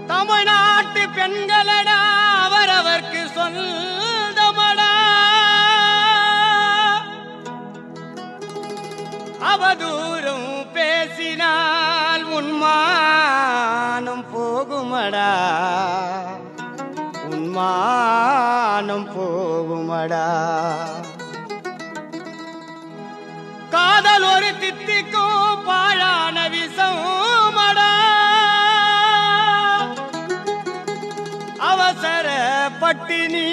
தமிழ்நாட்டு பெண்களடா அவரவர்க்கு சொந்தமடா அவதூறும் பேசினால் உன்மானம் போகுமடா உன்மானம் போகுமடா காதல் ஒரு தித்திக்கும் பாழான விஷமடா அவசர பட்டினி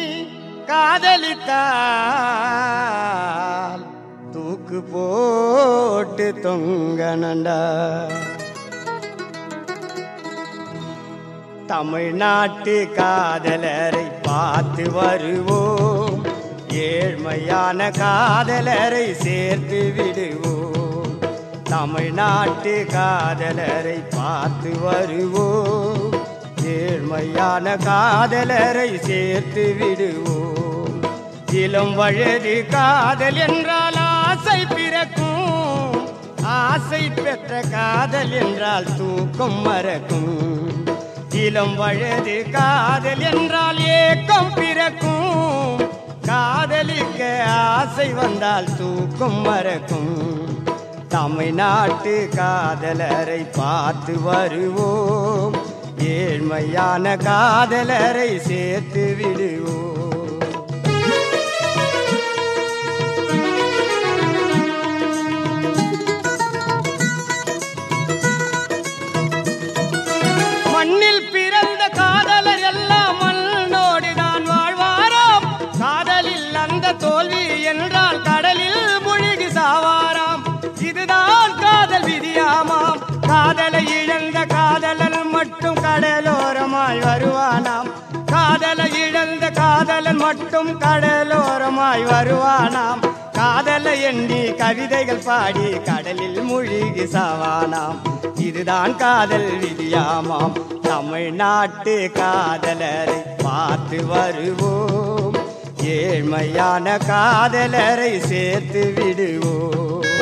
காதலித்தால் தூக்கு போட்டு தொங்கனண்டா தமிழ்நாட்டு காதலரை பார்த்து வருவோம் ஏழ்மையான காதலரை சேர்த்து விடுவோம் தமிழ்நாட்டு காதலரை பார்த்து வருவோம் ஏழ்மையான காதலரை சேர்த்து விடுவோம் இளம் வயது காதல் என்றால் ஆசை பிறக்கும் ஆசை பெற்ற காதல் என்றால் தூக்கம் மறக்கும் இளம் வயது காதல் என்றால் ஏக்கம் பிறக்கும் காதலிக்க ஆசை வந்தால் தூக்கம் மறக்கும் தமிழ்நாட்டு காதலரை பார்த்து வருவோம் ஏழ்மையான காதலரை சேர்த்து விடுவோம் மண்ணில் பிறந்த காதலர் எல்லாம் மண்ணோடுதான் வாழ்வாராம் காதலில் அந்த தோல்வி என்றால் கடலில் முழுகி சாவாராம் இதுதான் காதல் விதியாமாம் காதலை இழந்த காதலன் மட்டும் கடலோரமாய் வருவானாம் காதலை இழந்த காதலன் மட்டும் கடலோரமாய் வருவானாம் காதலை எண்ணி கவிதைகள் பாடி கடலில் மூழ்கி சாவானாம் இதுதான் காதல் விதியாமாம் தமிழ்நாட்டு காதலரை பார்த்து வருவோம் ஏழ்மையான காதலரை சேர்த்து விடுவோம்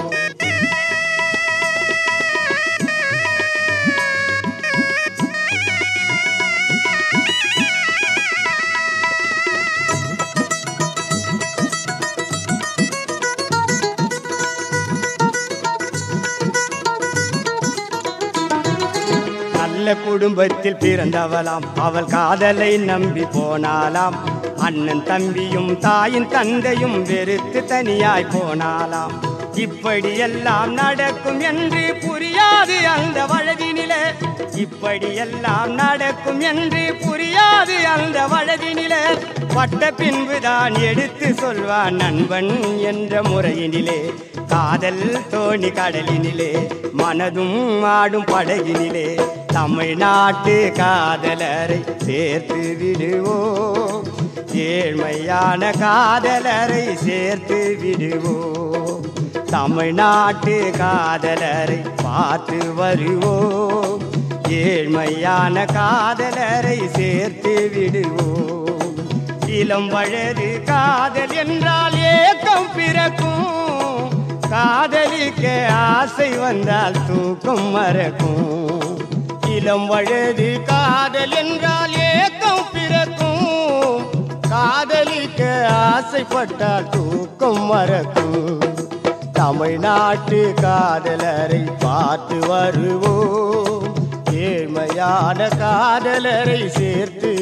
நல்ல குடும்பத்தில் பிறந்தவளாம் அவள் காதலை நம்பி போனாலாம் அண்ணன் தம்பியும் தாயின் தந்தையும் வெறுத்து தனியாய் போனாலாம் இப்படியெல்லாம் நடக்கும் என்று புரியாது அந்த வழதினிலே இப்படியெல்லாம் நடக்கும் என்று புரியாது அந்த வழதினிலே பட்ட பின்புதான் எடுத்து சொல்வான் நண்பன் என்ற முறையினிலே காதல் தோணி கடலினிலே மனதும் ஆடும் படகினிலே தமிழ்நாட்டு காதலரை சேர்த்து விடுவோம் ஏழ்மையான காதலரை சேர்த்து விடுவோம் தமிழ்நாட்டு காதலரை பார்த்து வருவோம் ஏழ்மையான காதலரை சேர்த்து விடுவோம் இளம் வயது காதல் என்றால் ஏக்கம் பிறக்கும் காதலிக்க ஆசை வந்தால் தூக்கம் மறக்கும் இளம் வயது காதல் என்றால் ஏக்கம் பிறக்கும் காதலிக்க ஆசைப்பட்டால் தூக்கம் மறக்கும் தமிழ்நாட்டு காதலரை பார்த்து வருவோம் ஏழ்மையான காதலரை சேர்த்து